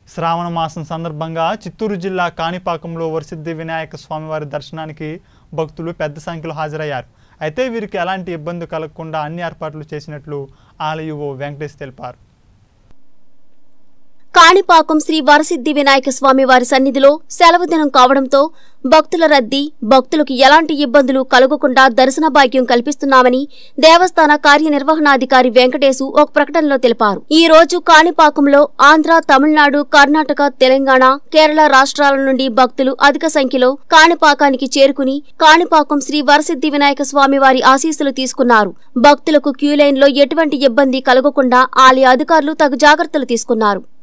శ్రావణ మాసం సందర్భంగా చిత్తూరు జిల్లా కాణిపాకంలో వరసిద్ధి వినాయక స్వామివారి దర్శనానికి భక్తులు పెద్ద సంఖ్యలో హాజరయ్యారు అయితే వీరికి ఎలాంటి ఇబ్బంది కలగకుండా అన్ని ఏర్పాట్లు చేసినట్లు ఆలయ ఓ వెంకటేష్ తెలిపారు కాణిపాకం శ్రీ వరసిద్ధి వినాయక స్వామి వారి సన్నిధిలో సెలవు దినం కావడంతో భక్తుల రద్దీ భక్తులకు ఎలాంటి ఇబ్బందులు కలగకుండా దర్శన భాగ్యం కల్పిస్తున్నామని దేవస్థాన కార్యనిర్వహణాధికారి వెంకటేశు ఒక ప్రకటనలో తెలిపారు ఈ రోజు కాణిపాకంలో ఆంధ్ర తమిళనాడు కర్ణాటక తెలంగాణ కేరళ రాష్ట్రాల నుండి భక్తులు అధిక సంఖ్యలో కాణిపాకానికి చేరుకుని కాణిపాకం శ్రీ వరసిద్ధి వినాయక స్వామి వారి ఆశీస్సులు తీసుకున్నారు భక్తులకు క్యూ లైన్ లో ఎటువంటి ఇబ్బంది కలగకుండా ఆలయ అధికారులు తగు జాగ్రత్తలు తీసుకున్నారు